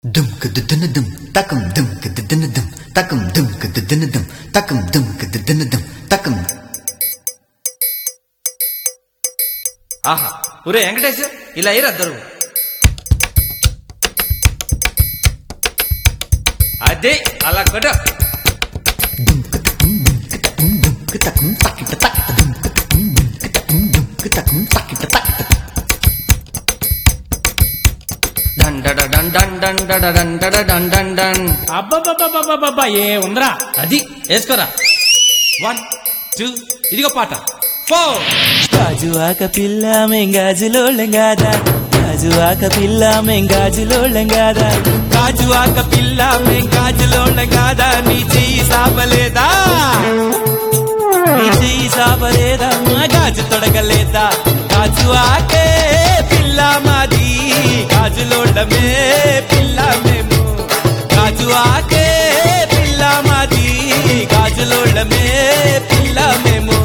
దుమ్క దుద్దున దుమ్ తకం దుమ్క దుద్దున దుమ్ తకం దుమ్క దుద్దున దుమ్ తకం దుమ్క దుద్దున దుమ్ తకం ఆహా ఒరే వెంకటేష్ ఇలా అయ్యి అద్దరు అదే అలా కొట్ట దుమ్క తకం దుమ్క తకం దుమ్క తకం తకిట తకిట దుమ్క తకం దుమ్క తకం దుమ్క తకం తకిట తకిట డండడ డం డం డండడ డండడ డం డం డం అబ్బబ్బబ్బబ్బబ్బబ్బా ఏ ఉందిరా అది వేసుకోరా వన్ టూ ఇదిగో పాట ఫోర్ గాజువాక పిల్ల మెంగాజులోళ్ళం కాదా గాజువాక పిల్ల మెంగాజులోళ్ళం కాదా గాజువాక పిల్ల మెంగాజులోళ్ళం కాదా నీ చెయ్యి సాపలేదా నీ చెయ్యి సాపలేదా మా గాజు తొడగలేదా గాజువాకే పిల్ల మాది గాజులోళ్ళమే పిల్ల మేము గాజువాకే పిల్ల మాది గాజులోళ్ళమే పిల్ల మేము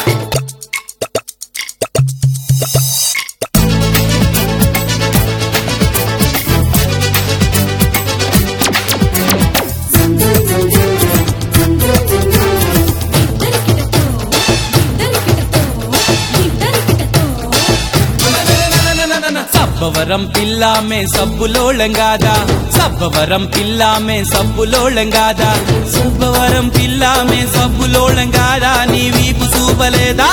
సబ్బవరం పిల్లామే సబ్బులోళం కాదా సబ్బవరం పిల్లామే సబ్బులోళం కాదా సబ్బవరం పిల్లామే సబ్బులోళం కాదా నీ వీపు చూపలేదా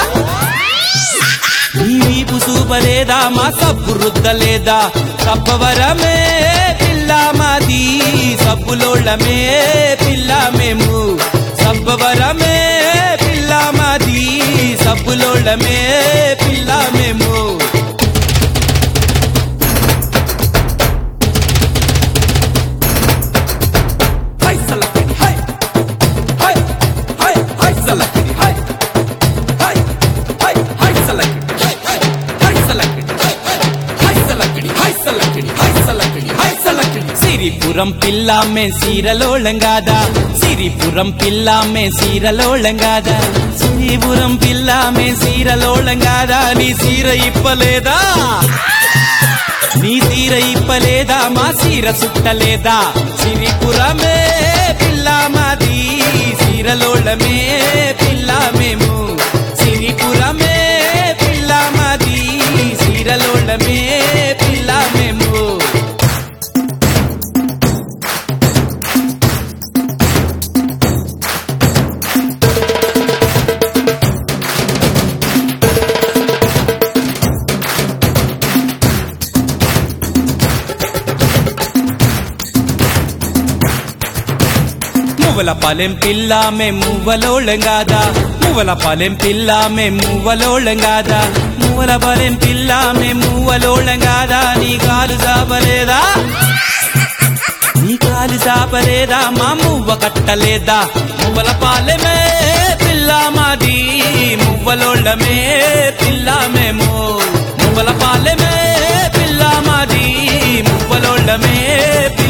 నీ వీపు చూపలేదా మా సబ్బు రుద్దలేదా సబ్బవరమే పిల్ల మాది సబ్బులోళమే పిల్ల మేము సబ్బవరమే పిల్ల మాది సబ్బులోళమే పిల్ల మేము Hai salakini hai hai hai hai salakini hai hai hai hai salakini hai hai hai salakini hai hai salakini hai salakini hai salakini hai salakini Siripuram పిల్లామే సీరలోళంగాదా Siripuram పిల్లామే సీరలోళంగాదా Siripuram పిల్లామే సీరలోళంగాదా నీ సీర ఇప్పలేదా నీ సీర ఇప్పలేదా మా సీర సుట్టలేదా సిరిపురమే పిల్ల మాది సీరలోళమే పిల్ల మేము సిరిపురమే పిల్ల మాది సీరలోళమే పిల్ల మేము మువ్వల పాలెం పిల్ల మే మువ్వలోళంగాదా మువ్వల పాలెం పిల్ల మే మువ్వలోళంగాదా మువ్వల పాలెం పిల్ల మే మువ్వలోళంగాదా నీ కాలు చాపలేదా నీ కాలు చాపలేదా మా మువ్వ కట్టలేదా మువ్వల పాలెమే పిల్ల మాది మువ్వలోళ్ళమే పిల్ల మేము మువ్వల పాలెమే పిల్ల మాది మువ్వలోళ్ళమే